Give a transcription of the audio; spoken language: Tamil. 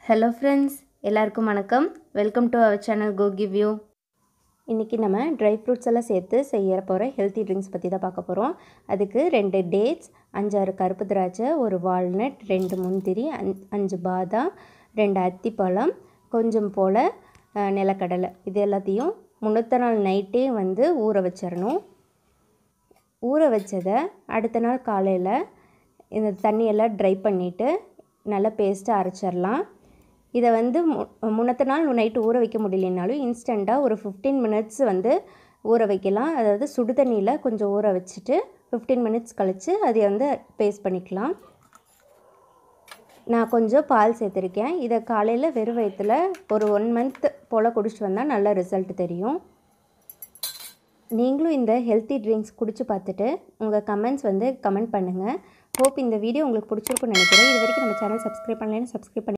ஹலோ ஃப்ரெண்ட்ஸ் எல்லாருக்கும் வணக்கம் welcome to our channel go give you இன்றைக்கி நம்ம ட்ரை ஃப்ரூட்ஸ் எல்லாம் சேர்த்து செய்ய போகிற ஹெல்த்தி ட்ரிங்க்ஸ் பற்றி தான் பார்க்க போகிறோம் அதுக்கு ரெண்டு டேட்ஸ் அஞ்சாறு கருப்பு திராட்சை ஒரு வால்நட் ரெண்டு முந்திரி அஞ் அஞ்சு பாதாம் ரெண்டு அத்திப்பழம் கொஞ்சம் போல் அஹ், நிலக்கடலை இது எல்லாத்தையும் முன்னூத்த நாள் நைட்டே வந்து ஊற வச்சிடணும் ஊற வச்சதை அடுத்த நாள் காலையில் இந்த தண்ணியெல்லாம் ட்ரை பண்ணிவிட்டு நல்லா பேஸ்ட்டாக அரைச்சிடலாம் இதை வந்து மு முன்னத்த நாள் நைட்டு ஊற வைக்க முடியலனாலும் இன்ஸ்டண்ட்டாக ஒரு ஃபிஃப்டீன் மினிட்ஸ் வந்து ஊற வைக்கலாம் அதாவது சுடு தண்ணியில் கொஞ்சம் ஊற வச்சுட்டு ஃபிஃப்டீன் மினிட்ஸ் கழித்து அதை வந்து பேஸ்ட் பண்ணிக்கலாம் நான் கொஞ்சம் பால் சேர்த்துருக்கேன் இதை காலையில் வெறும் வயிற்றில் ஒரு ஒன் மந்த் போல் குடிச்சிட்டு வந்தால் நல்ல ரிசல்ட் தெரியும் நீங்களும் இந்த ஹெல்த்தி ட்ரிங்க்ஸ் குடிச்சு பார்த்துட்டு உங்கள் கமெண்ட்ஸ் வந்து கமெண்ட் பண்ணுங்கள் ஹோப் இந்த வீடியோ உங்களுக்கு பிடிச்சிருக்குன்னு நினைக்கிறேன் இது வரைக்கும் நம்ம சேனல் சப்ஸ்கிரைப் பண்ணலைன்னு சப்ஸ்கிரைப் பண்ணி